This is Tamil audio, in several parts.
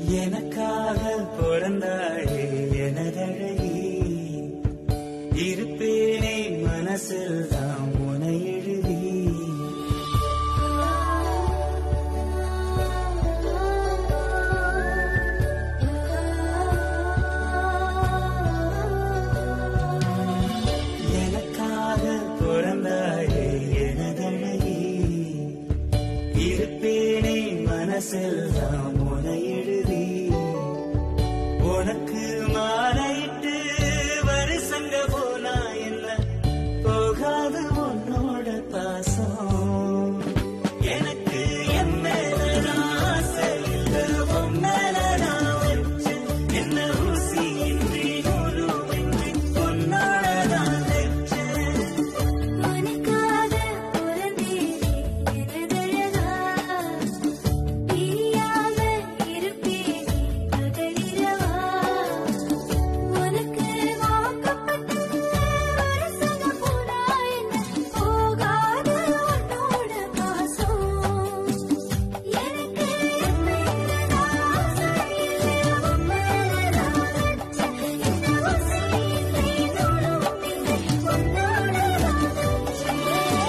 எனக்காக பிறந்தாயே எனதழகி இருப்பேனே மனசில் தான் உனை எழுதி எனக்காக பிறந்தாயே எனதழகி இருப்பேனே மனசில் தான் உனை எழுதி உனக்கு மாலையிட்டு வருஷங்க போனா என்ன போகாது உன்னோட பாசம் எனக்கு என் மேலதான் ஆசை இல்ல உன் மேலதான் வச்சேன். என்ன ஊசி இன்றி நூலுமின்றி உன்னோடதான் வச்சேன். உனக்காக பிறந்தேனே எனதழகா பிரியாம இருப்பேனே பகலிரவா உனக்கு வாக்கப்பட்ட வருஷங்க போனா என்ன போகாது உன்னோட பாசம் எனக்கு என் மேலதான் ஆசை இல்லை உன் மேலதான் வச்சேன். என்ன ஊசி இன்றி நூலுமின்றி உன்னோடதான் வச்சேன்.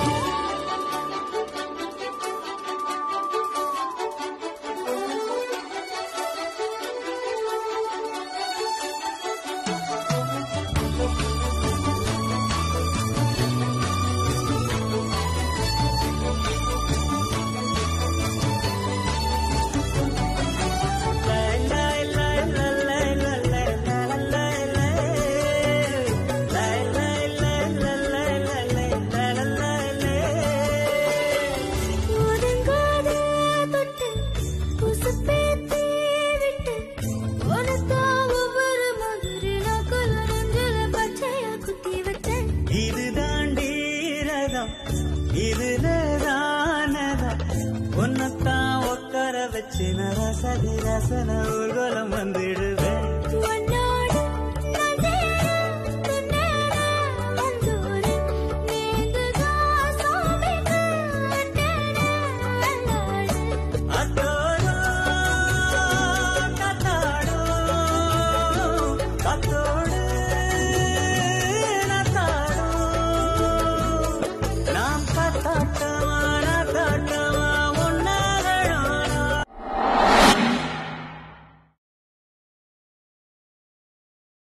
ஒதுங்காத தொட்டு உசுப்பேத்தி விட்டு உனக்கா ஒவ்வொரு மதுரை நாக்குல நெஞ்சில பச்சையா குத்தி வச்சேன் இது தாண்டீரதம் இதுல தானதம் உன்னத்தான் உட்கார வச்சு நான் ரசதி ரசன ஊர்வலம் வந்துடுவேன்